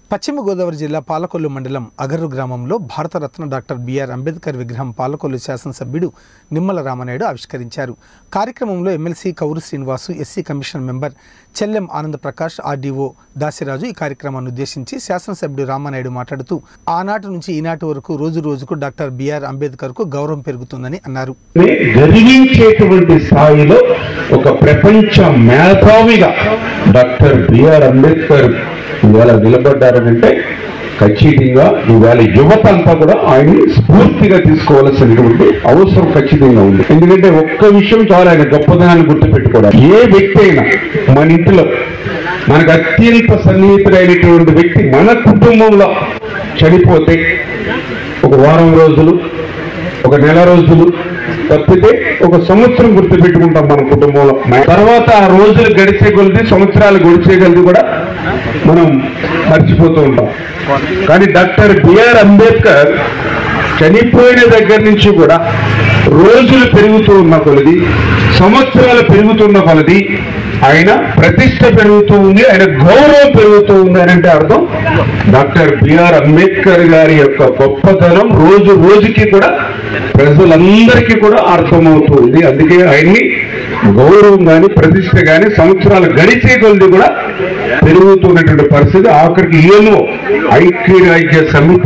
పశ్చిమ గోదావరి జిల్లా పాలకొల్లు మండలం అగర్రు గ్రామంలో భారతరత్న డాక్టర్ బిఆర్ అంబేద్కర్ విగ్రహం పాలకొల్లు శాసనసభ్యుడు నిమ్మల రామనాయుడు ఆవిష్కరించారు కార్యక్రమంలో MLC Kauru Srinivasu SC commission member Chellem Anand Prakash RDO Dasiraju ఈ కార్యక్రమాన్ని ఉద్దేశించి శాసనసభ్యుడు రామనాయుడు మాట్లాడుతూ ఆనాటి నుంచి ఈనాటి వరకు రోజు రోజుకు డాక్టర్ బిఆర్ అంబేద్కర్కు గౌరవం పెరుగుతుందని అన్నారు ని గర్వించేటువంటి స్థాయిలో ఒక ప్రపంచ మేధావిగా డాక్టర్ బిఆర్ అంబేద్కర్ ఇవాళ నిలబడ్డారనంటే ఖచ్చితంగా ఇవాళ యువత అంతా కూడా ఆయన్ని స్ఫూర్తిగా తీసుకోవాల్సినటువంటి అవసరం ఖచ్చితంగా ఉంది ఎందుకంటే ఒక్క విషయం చాలా ఆయన గొప్పదనాన్ని గుర్తుపెట్టుకోవడం ఏ వ్యక్తి అయినా మన ఇంట్లో మనకు అత్యంత సన్నిహితుడైనటువంటి వ్యక్తి మన కుటుంబంలో చనిపోతే ఒక వారం రోజులు ఒక నెల రోజులు తప్పితే ఒక సంవత్సరం గుర్తు పెట్టుకుంటాం మన కుటుంబంలో తర్వాత ఆ రోజులు గడిచే కొలిది సంవత్సరాలు గడిచే కొలిది కూడా మనం మర్చిపోతూ ఉంటాం కానీ డాక్టర్ బిఆర్ అంబేద్కర్ చనిపోయిన దగ్గర నుంచి కూడా రోజులు పెరుగుతూ ఉన్న కొలది సంవత్సరాలు పెరుగుతున్న కొలది ఆయన ప్రతిష్ట పెరుగుతూ ఉంది ఆయన గౌరవం పెరుగుతూ ఉంది అని అంటే అర్థం డాక్టర్ బిఆర్ అంబేద్కర్ గారి యొక్క గొప్పతనం రోజు రోజుకి కూడా ప్రజలందరికీ కూడా అర్థమవుతుంది అందుకే ఆయన్ని గౌరవం కానీ ప్రతిష్ట కానీ సంవత్సరాలు గడిచే కొలది కూడా పెరుగుతున్నటువంటి పరిస్థితి ఆఖరికి ఏమో ఐక్య ఐక్య సమితి